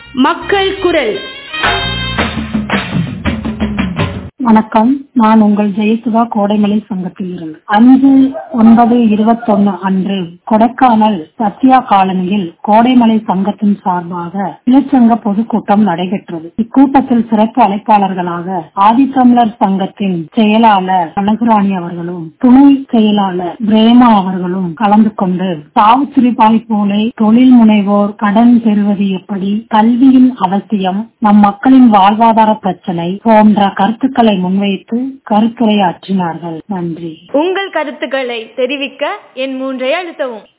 மக்கள் குரல் வணக்கம் நான் உங்கள் ஜெயசுதா கோடைமலை சங்கத்தில் இருந்து அஞ்சு ஒன்பது இருபத்தொன்னு அன்று கொடைக்கானல் சத்யா காலனியில் கோடைமலை சங்கத்தின் சார்பாக இளச்சங்க பொதுக்கூட்டம் நடைபெற்றது இக்கூட்டத்தில் சிறப்பு அழைப்பாளர்களாக ஆதித்தமிழர் சங்கத்தின் செயலாளர் அழகுராணி அவர்களும் துணை செயலாளர் பிரேமா அவர்களும் கலந்து கொண்டு சாவுத்திரிபாய் போலே தொழில் முனைவோர் கடன் பெறுவது எப்படி கல்வியின் அவசியம் நம் மக்களின் வாழ்வாதார பிரச்சனை போன்ற கருத்துக்களை முன்வைத்து கருத்துரையாற்றினார்கள் நன்றி உங்கள் கருத்துக்களை தெரிவிக்க என் மூன்றை அழுத்தவும்